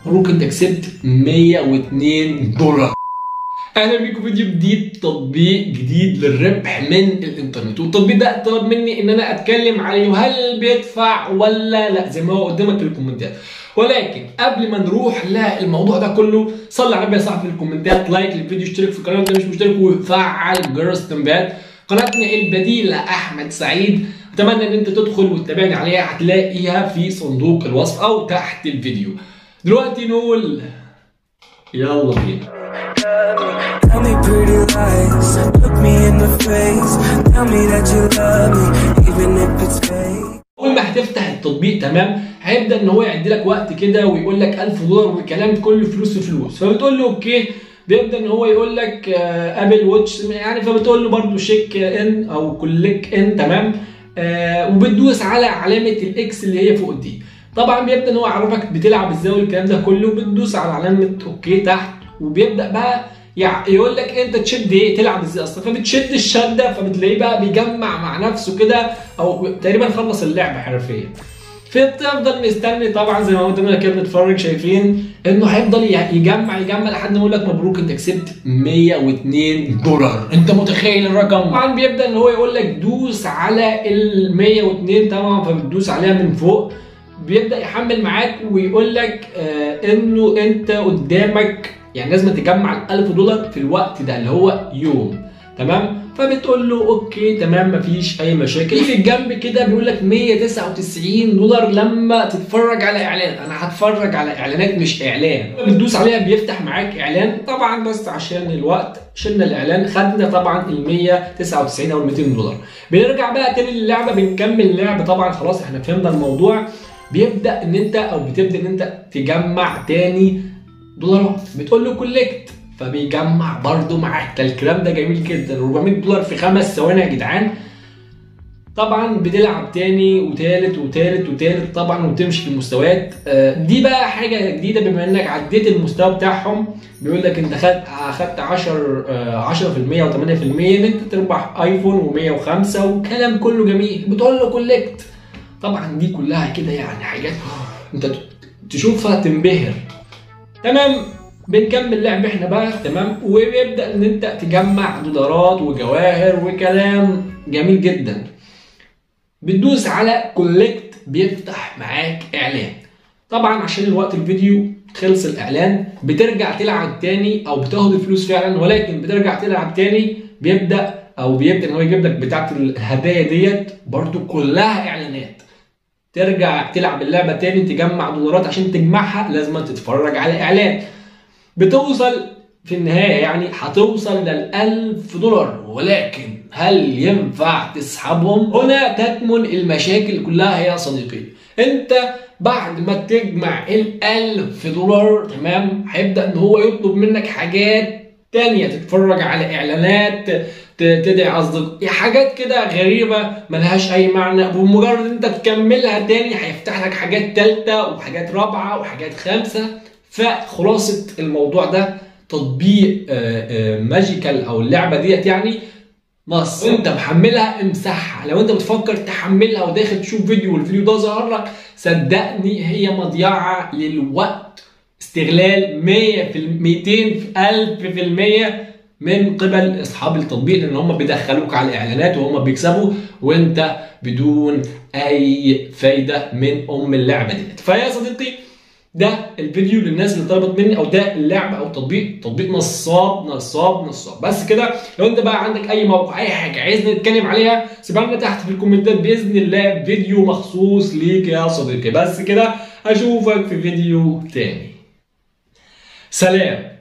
مبروك انت كسبت 102 دولار اهلا بيكم فيديو جديد تطبيق جديد للربح من الانترنت والتطبيق ده طلب مني ان انا اتكلم عليه هل بيدفع ولا لا زي ما هو قدامك في الكومنتات ولكن قبل ما نروح للموضوع ده كله صلي على النبي يا صاحبي في الكومنتات لايك للفيديو اشترك في القناه انت مش مشترك وفعل جرس التنبيهات قناتنا البديله احمد سعيد اتمنى ان انت تدخل وتتابعني عليها هتلاقيها في صندوق الوصف او تحت الفيديو دلوقتي نقول يلا بينا Tell me pretty lies, look me in the face. Tell me that you love me, even if it's fake. اول ما هتفتح التطبيق تمام هيبدا ان هو يعد لك وقت كده ويقول لك 1000 دولار والكلام كله فلوس في فلوس فبتقول له اوكي بيبدا ان هو يقول لك ابل واتش يعني فبتقول له برده شيك ان او كليك ان تمام آه وبتدوس على علامه الاكس اللي هي فوق دي طبعا بيبدا ان هو يعرفك بتلعب ازاي والكلام ده كله بتدوس على علامه اوكي تحت وبيبدا بقى يعني يقول لك انت تشد ايه تلعب ازاي اصلا فبتشد الشده فبتلاقيه بقى بيجمع مع نفسه كده او تقريبا خلص اللعبه حرفيا فبتفضل مستني طبعا زي ما قدامنا كده بنتفرج شايفين انه هيفضل يجمع يجمع لحد ما يقول لك مبروك انت كسبت 102 دولار انت متخيل الرقم طبعا بيبدا ان هو يقول لك دوس على ال 102 طبعا فبتدوس عليها من فوق بيبدا يحمل معاك ويقول لك آه انه انت قدامك يعني لازم تجمع ال 1000 دولار في الوقت ده اللي هو يوم تمام فبتقول له اوكي تمام مفيش اي مشاكل في الجنب كده بيقول لك 199 دولار لما تتفرج على اعلان انا هتفرج على اعلانات مش اعلان بتدوس عليها بيفتح معاك اعلان طبعا بس عشان الوقت شلنا الاعلان خدنا طبعا ال 199 او ال 200 دولار بنرجع بقى تاني للعبه بنكمل لعب طبعا خلاص احنا فهمنا الموضوع بيبدا ان انت او بتبدا ان انت تجمع تاني دولارات بتقول له كولكت فبيجمع برضه معاك ده الكلام ده جميل جدا 400 دولار في خمس ثواني يا جدعان طبعا بتلعب تاني وتالت وتالت وتالت طبعا وتمشي في المستويات دي بقى حاجه جديده بما انك عديت المستوى بتاعهم بيقول لك انت خدت اخدت 10 10% او 8% ان انت تربح ايفون و105 وكلام كله جميل بتقول له كولكت طبعا دي كلها كده يعني حاجات انت تشوفها تنبهر تمام بنكمل لعب احنا بقى تمام وبيبدا ان انت تجمع دولارات وجواهر وكلام جميل جدا بتدوس على كولكت بيفتح معاك اعلان طبعا عشان الوقت الفيديو خلص الاعلان بترجع تلعب تاني او بتاخد الفلوس فعلا ولكن بترجع تلعب تاني بيبدا او بيبدا ان هو يجيب لك بتاعه الهدايا ديت برضو كلها اعلانات ترجع تلعب اللعبه تاني تجمع دولارات عشان تجمعها لازم تتفرج على اعلان بتوصل في النهايه يعني هتوصل لل 1000 دولار ولكن هل ينفع تسحبهم؟ هنا تكمن المشاكل كلها يا صديقي انت بعد ما تجمع ال 1000 دولار تمام هيبدا ان هو يطلب منك حاجات تانية تتفرج على اعلانات تدعي اصدقاء حاجات كده غريبه ملهاش اي معنى بمجرد انت تكملها تاني هيفتح لك حاجات تالتة وحاجات رابعه وحاجات خامسه فخلاصه الموضوع ده تطبيق ماجيكال او اللعبه ديت يعني نص انت محملها امسحها لو انت بتفكر تحملها وداخل تشوف فيديو والفيديو ده ظهر لك صدقني هي مضيعه للوقت استغلال 100 في 200 في 1000 في المية من قبل اصحاب التطبيق لان هم بيدخلوك على الاعلانات وهم بيكسبوا وانت بدون اي فايده من ام اللعبه دي فيا صديقي ده الفيديو للناس اللي طلبت مني او ده اللعبه او التطبيق تطبيق نصاب نصاب نصاب بس كده لو انت بقى عندك اي موقع اي حاجه عايزني نتكلم عليها سيبها لنا تحت في الكومنتات باذن الله فيديو مخصوص ليك يا صديقي بس كده اشوفك في فيديو تاني سلام